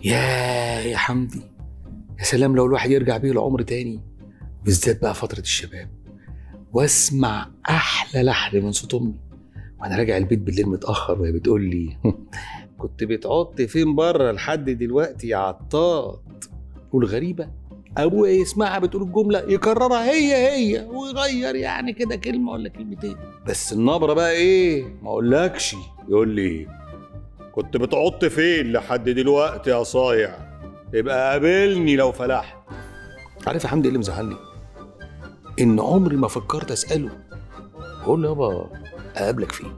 يا يا حمدي يا سلام لو الواحد يرجع بيه العمر تاني بالذات بقى فترة الشباب واسمع أحلى لحن من صوت أمي وأنا راجع البيت بالليل متأخر وهي بتقول لي كنت بتعط فين بره لحد دلوقتي يا عطاط والغريبة أبويا يسمعها بتقول الجملة يكررها هي هي ويغير يعني كده كلمة ولا كلمتين بس النبرة بقى إيه ما أقولكش يقول لي كنت بتعط فين لحد دلوقتي يا صايع يبقى قابلني لو فلحت عارف يا حمدي ايه اللي مزعلني ان عمري ما فكرت اساله بقول له يابا اقابلك فين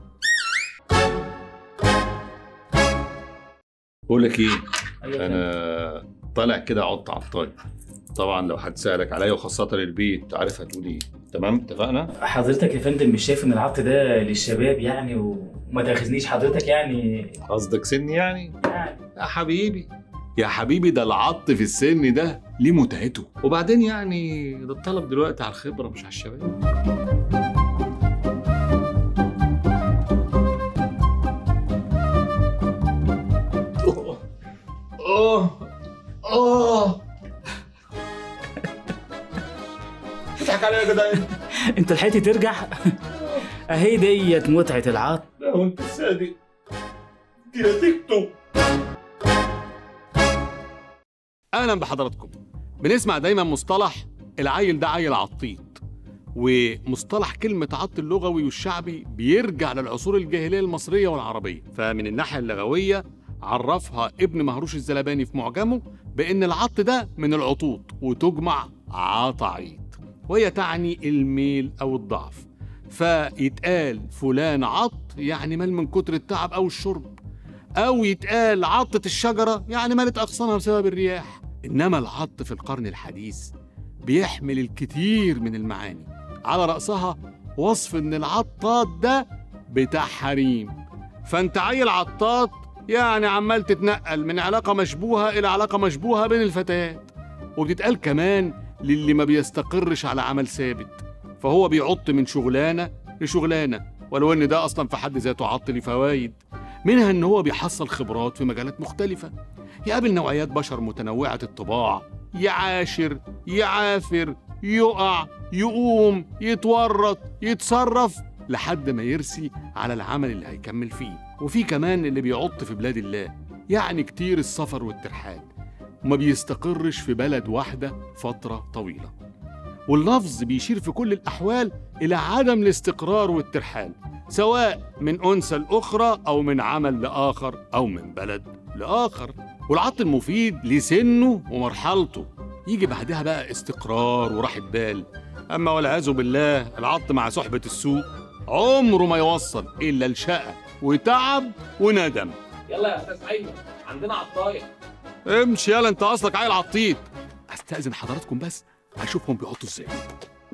بقول لك ايه انا طالع كده اعط على الطاير طبعا لو حد سالك عليا وخاصه البيت عارف هتقول ايه تمام اتفقنا حضرتك يا فندم مش شايف ان العط ده للشباب يعني وما تاخذنيش حضرتك يعني قصدك سني يعني يعني يا حبيبي يا حبيبي ده العط في السن ده ليه متعته وبعدين يعني ده الطلب دلوقتي على الخبره مش على الشباب اه اه بتضحك عليا يا جدعان انت لحقت ترجع اهي ديت متعه العط لا وانت صادق دي نتيجته اهلا بحضراتكم بنسمع دايما مصطلح العيل ده عيل عطيط ومصطلح كلمة عط اللغوي والشعبي بيرجع للعصور الجاهلية المصرية والعربية فمن الناحية اللغوية عرفها ابن مهروش الزلباني في معجمه بأن العط ده من العطوط وتجمع عطعيط وهي تعني الميل أو الضعف فيتقال فلان عط يعني مال من كتر التعب أو الشرب أو يتقال عطت الشجرة يعني مالت أغصانها بسبب الرياح إنما العط في القرن الحديث بيحمل الكثير من المعاني على رأسها وصف إن العطاط ده بتاع حريم فأنت عيل عطاط يعني عمال تتنقل من علاقة مشبوهة إلى علاقة مشبوهة بين الفتيات وبتتقال كمان للي ما بيستقرش على عمل ثابت فهو بيعط من شغلانة لشغلانة ولو إن ده أصلا في حد ذاته عط ليه فوايد منها إن هو بيحصل خبرات في مجالات مختلفة يقابل نوعيات بشر متنوعة الطباع يعاشر يعافر يقع يقوم يتورط يتصرف لحد ما يرسي على العمل اللي هيكمل فيه وفي كمان اللي بيعط في بلاد الله يعني كتير السفر والترحال وما بيستقرش في بلد واحدة فترة طويلة واللفظ بيشير في كل الأحوال إلى عدم الاستقرار والترحال سواء من أنثى لأخرى أو من عمل لآخر أو من بلد لآخر والعط المفيد لسنه ومرحلته يجي بعدها بقى استقرار وراحة بال أما والعياذ بالله العط مع صحبة السوق عمره ما يوصل إلا لشقة وتعب وندم يلا يا استاذ ايمن عندنا عطايه امشي يلا انت اصلك عيل عطيط استاذن حضراتكم بس هشوفهم بيعطوا ازاي